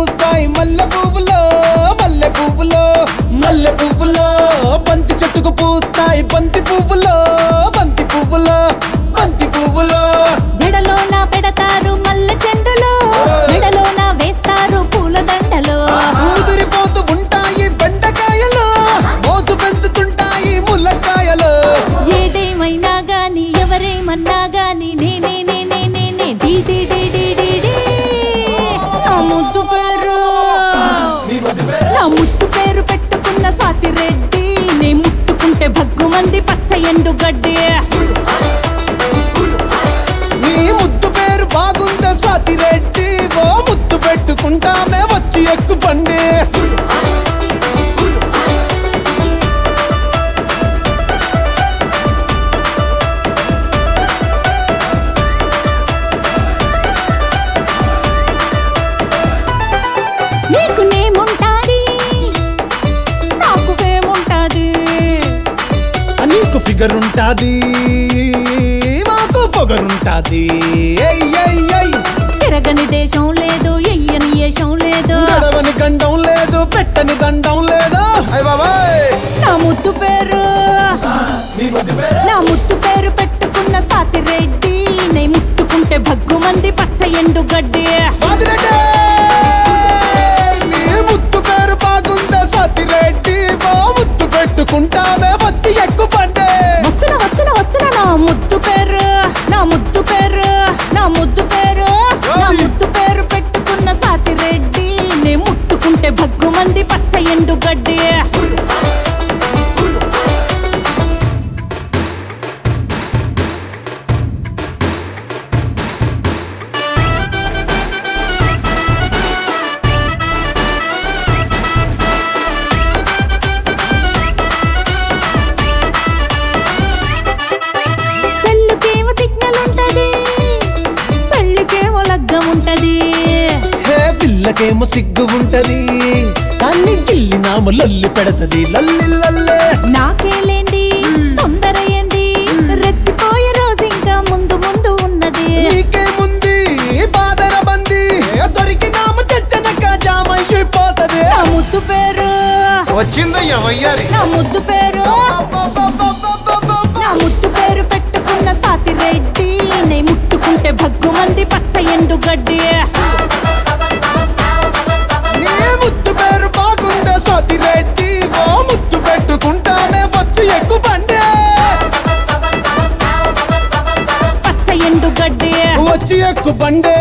పూస్తాయి మల్లె పువ్వులో మల్లె పువ్వులో మల్లె పువ్వులో బంతి చెట్టుకు పూస్తాయి బంతి పువ్వులో బంతి పువ్వులో బంతి పువ్వులో జడలోన పెడతారు మల్లె చెండులో మెడలోన వేస్తారు పూల దండలో ఊదిరిపోతూ ఉంటాయి బెండకాయలు మోసు పెంచుతుంటాయి ముల్లకాయలు ఏదేమైనా గాని ఎవరేమన్నా గాని నేనే నేనే నేనే డీ డీ డీ డీ డీ డీ. నా ముద్దు పేరు నా ముద్దు పేరు పెట్టుకున్న స్వాతి రెడ్డి నే ముట్టుకుంటే భగ్గుమంది పచ్చ ఎండు గడ్డి నీ ముద్దు పేరు బాగుందా స్వాతి రెడ్డి ఓ ముద్దు పెట్టుకుంటామే వచ్చి ఎక్కు బండి నీకు నేముంటాది నాకు ఫేముంటాది నీకు ఫిగర్ ఉంటాది మాకు పొగరుంటాది ఏయ్, ఏయ్, ఏయ్. తిరగని దేశం లేదు ఎయ్యని ఏషం లేదు గడవని గండం లేదు పెట్టని దండం లేదు అయ్ బాబాయ్ నా ముద్దు పేరు నా ముద్దు పేరు పెట్టుకున్న సాతి రెడ్డి నే ముట్టుకుంటే భగ్గుమంది పచ్చ ఎండు గడ్డి స్వాతి రెడ్డి నీ ముద్దు పేరు బాగుందా స్వాతి రెడ్డి ఓ ముద్దు పెట్టుకుంటామే వచ్చి ఎక్కు బండి వస్తున్న వస్తున్న వస్తున్న నా ముద్దు పేరు నా ముద్దు పేరు నా ముద్దు పేరు నా ముద్దు పేరు పెట్టుకున్న సాతి రెడ్డి నే ముట్టుకుంటే భగ్గుమంది పచ్చ ఎండు గడ్డి సెల్లుకేమో సిగ్నల్ ఉంటది పెళ్ళికేమో లగ్గం ఉంటది హే పిల్లకేమో సిగ్గు ఉంటది కానీ గిల్లి నాము లొల్లి పెడతది లల్లి లల్లే నాకేలేంది తొందర ఏంది రెచ్చిపోయే రోజు ఇంకా ముందు ముందు ఉన్నది నీకేముంది బాదర బంది దొరికినాము చచ్చనక జామైపోతది నా ముద్దు పేరు వచ్చిందయ్యా వయ్యారి నా ముద్దు పేరు నా ముద్దు పేరు పెట్టుకున్న సాతి రెడ్డి నే ముట్టుకుంటే భగ్గుమంది పచ్చ ఎండు గడ్డి నీ ముద్దు పేరు బాగుందా స్వాతి రెడ్డి ఓ ముద్దు పెట్టుకుంటామే వచ్చి ఎక్కు బండి పచ్చ ఎండు గడ్డి వచ్చి ఎక్కు బండి